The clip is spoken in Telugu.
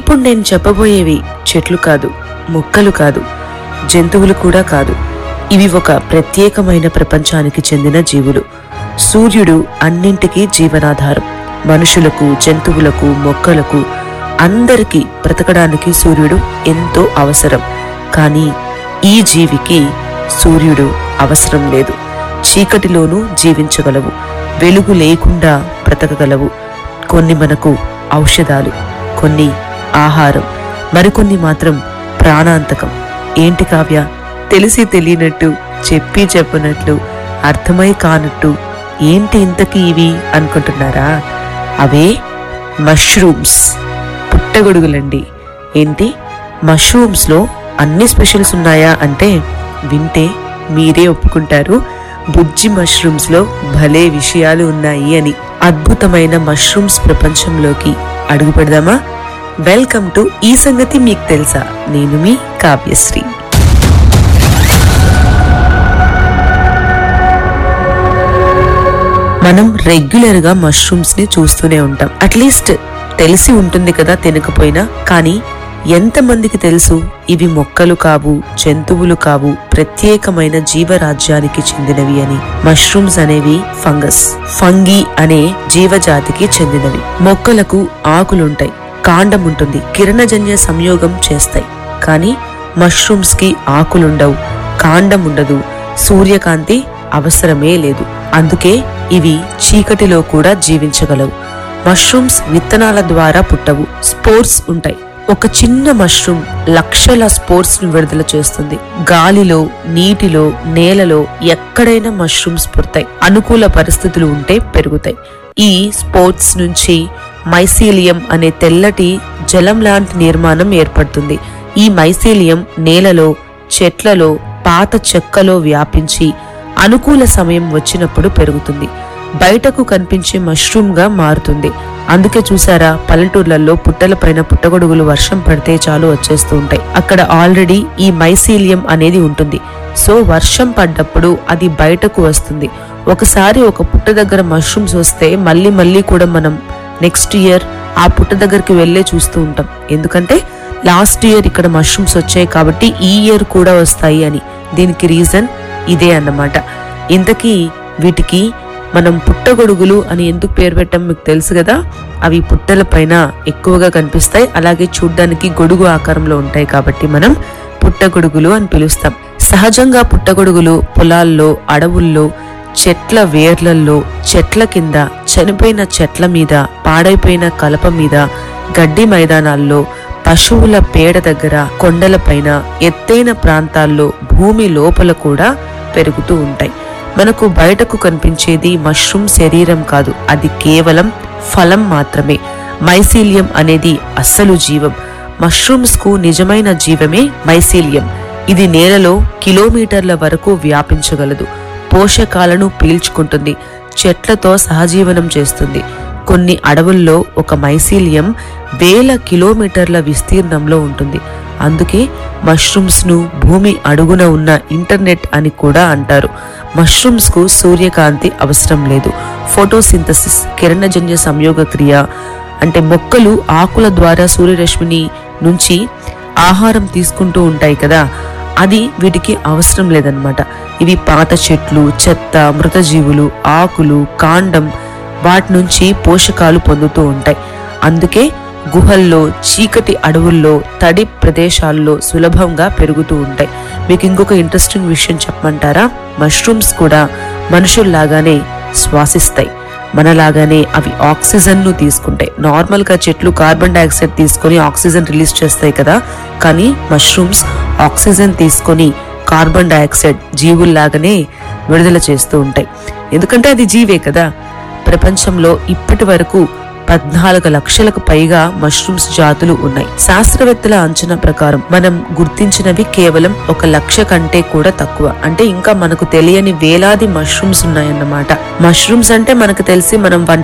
ఇప్పుడు నేను చెప్పబోయేవి చెట్లు కాదు మొక్కలు కాదు జంతువులు కూడా కాదు ఇవి ఒక ప్రత్యేకమైన ప్రపంచానికి చెందిన జీవులు సూర్యుడు అన్నింటికీ జీవనాధారం మనుషులకు జంతువులకు మొక్కలకు అందరికీ బ్రతకడానికి సూర్యుడు ఎంతో అవసరం కానీ ఈ జీవికి సూర్యుడు అవసరం లేదు చీకటిలోనూ జీవించగలవు వెలుగు లేకుండా బ్రతకగలవు కొన్ని మనకు ఔషధాలు కొన్ని ఆహారం మరికొన్ని మాత్రం ప్రాణాంతకం ఏంటి కావ్య తెలిసి తెలియనట్టు చెప్పి చెప్పనట్లు అర్థమై కానట్టు ఏంటి ఇంతకీ ఇవి అనుకుంటున్నారా అవే మష్రూమ్స్ పుట్టగొడుగులండి ఏంటి మష్రూమ్స్ లో అన్ని స్పెషల్స్ ఉన్నాయా అంటే వింటే మీరే ఒప్పుకుంటారు బుజ్జి మష్రూమ్స్ లో భలే విషయాలు ఉన్నాయి అని అద్భుతమైన మష్రూమ్స్ ప్రపంచంలోకి అడుగు పెడదామా వెల్కమ్ టు ఈ సంగతి మీకు తెలుసా నేను మీ కావ్యశ్రీ మనం రెగ్యులర్ గా మష్రూమ్స్ ని చూస్తూనే ఉంటాం అట్లీస్ట్ తెలిసి ఉంటుంది కదా తినకపోయినా కానీ ఎంతమందికి తెలుసు ఇవి మొక్కలు కావు జంతువులు కావు ప్రత్యేకమైన జీవరాజ్యానికి చెందినవి అని మష్రూమ్స్ అనేవి ఫంగస్ ఫంగి అనే జీవజాతికి చెందినవి మొక్కలకు ఆకులుంటాయి కాండం ఉంటుంది కిరణజన్య సంయోగం చేస్తాయి కానీ మష్రూమ్స్ కి ఆకులుండవు కాండం ఉండదు సూర్యకాంతి అవసరమే లేదు అందుకే ఇవి చీకటిలో కూడా జీవించగలవు మష్రూమ్స్ విత్తనాల ద్వారా పుట్టవు స్పోర్స్ ఉంటాయి ఒక చిన్న మష్రూమ్ లక్షల స్పోర్స్ ను విడుదల చేస్తుంది గాలిలో నీటిలో నేలలో ఎక్కడైనా మష్రూమ్స్ పుడతాయి అనుకూల పరిస్థితులు ఉంటే పెరుగుతాయి ఈ స్పోర్ట్స్ నుంచి మైసీలియం అనే తెల్లటి జలం లాంటి నిర్మాణం ఏర్పడుతుంది ఈ మైసీలియం నేలలో చెట్లలో పాత చెక్కలో వ్యాపించి అనుకూల సమయం వచ్చినప్పుడు పెరుగుతుంది బయటకు కనిపించే మష్రూమ్ గా మారుతుంది అందుకే చూసారా పల్లెటూర్లలో పుట్టలపైన పుట్టగొడుగులు వర్షం పడితే చాలు వచ్చేస్తూ ఉంటాయి అక్కడ ఆల్రెడీ ఈ మైసీలియం అనేది ఉంటుంది సో వర్షం పడ్డప్పుడు అది బయటకు వస్తుంది ఒకసారి ఒక పుట్ట దగ్గర మష్రూమ్స్ వస్తే మళ్ళీ మళ్ళీ కూడా మనం నెక్స్ట్ ఇయర్ ఆ పుట్ట దగ్గరికి వెళ్ళే చూస్తూ ఉంటాం ఎందుకంటే లాస్ట్ ఇయర్ ఇక్కడ మష్రూమ్స్ వచ్చాయి కాబట్టి ఈ ఇయర్ కూడా వస్తాయి అని దీనికి రీజన్ ఇదే అన్నమాట ఇంతకీ వీటికి మనం పుట్టగొడుగులు అని ఎందుకు పేరు పెట్టాం మీకు తెలుసు కదా అవి పుట్టల పైన ఎక్కువగా కనిపిస్తాయి అలాగే చూడ్డానికి గొడుగు ఆకారంలో ఉంటాయి కాబట్టి మనం పుట్టగొడుగులు అని పిలుస్తాం సహజంగా పుట్టగొడుగులు పొలాల్లో అడవుల్లో చెట్ల వేర్లల్లో చెట్ల కింద చనిపోయిన చెట్ల మీద పాడైపోయిన కలప మీద గడ్డి మైదానాల్లో పశువుల పేడ దగ్గర కొండలపైన ఎత్తైన ప్రాంతాల్లో భూమి లోపల కూడా పెరుగుతూ ఉంటాయి మనకు బయటకు కనిపించేది మష్రూమ్ శరీరం కాదు అది కేవలం ఫలం మాత్రమే మైసీలియం అనేది అస్సలు జీవం మష్రూమ్స్ కు నిజమైన జీవమే మైసీలియం ఇది నేలలో కిలోమీటర్ల వరకు వ్యాపించగలదు పోషకాలను పీల్చుకుంటుంది చెట్లతో సహజీవనం చేస్తుంది కొన్ని అడవుల్లో ఒక మైసీలియం వేల కిలోమీటర్ల విస్తీర్ణంలో ఉంటుంది అందుకే మష్రూమ్స్ ను భూమి అడుగున ఉన్న ఇంటర్నెట్ అని కూడా అంటారు మష్రూమ్స్ కు సూర్యకాంతి అవసరం లేదు ఫోటోసింథసిస్ కిరణజన్య సంయోగ క్రియ అంటే మొక్కలు ఆకుల ద్వారా సూర్యరశ్మిని నుంచి ఆహారం తీసుకుంటూ ఉంటాయి కదా అది వీటికి అవసరం లేదనమాట ఇవి పాత చెట్లు చెత్త మృతజీవులు ఆకులు కాండం వాటి నుంచి పోషకాలు పొందుతూ ఉంటాయి అందుకే గుహల్లో చీకటి అడవుల్లో తడి ప్రదేశాల్లో సులభంగా పెరుగుతూ ఉంటాయి మీకు ఇంకొక ఇంట్రెస్టింగ్ విషయం చెప్పమంటారా మష్రూమ్స్ కూడా మనుషుల్లాగానే శ్వాసిస్తాయి మనలాగానే అవి ఆక్సిజన్ ను తీసుకుంటాయి నార్మల్ గా చెట్లు కార్బన్ డైఆక్సైడ్ తీసుకొని ఆక్సిజన్ రిలీజ్ చేస్తాయి కదా కానీ మష్రూమ్స్ ఆక్సిజన్ తీసుకొని కార్బన్ డైఆక్సైడ్ జీవుల్లాగానే విడుదల చేస్తూ ఉంటాయి ఎందుకంటే అది జీవే కదా ప్రపంచంలో ఇప్పటి వరకు పద్నాలుగు లక్షలకు పైగా మష్రూమ్స్ జాతులు ఉన్నాయి శాస్త్రవేత్తల అంచనా ప్రకారం మనం గుర్తించినవి కేవలం ఒక లక్ష కంటే కూడా తక్కువ అంటే ఇంకా మనకు తెలియని వేలాది మష్రూమ్స్ ఉన్నాయన్నమాట మష్రూమ్స్ అంటే మనకు తెలిసి మనం వంట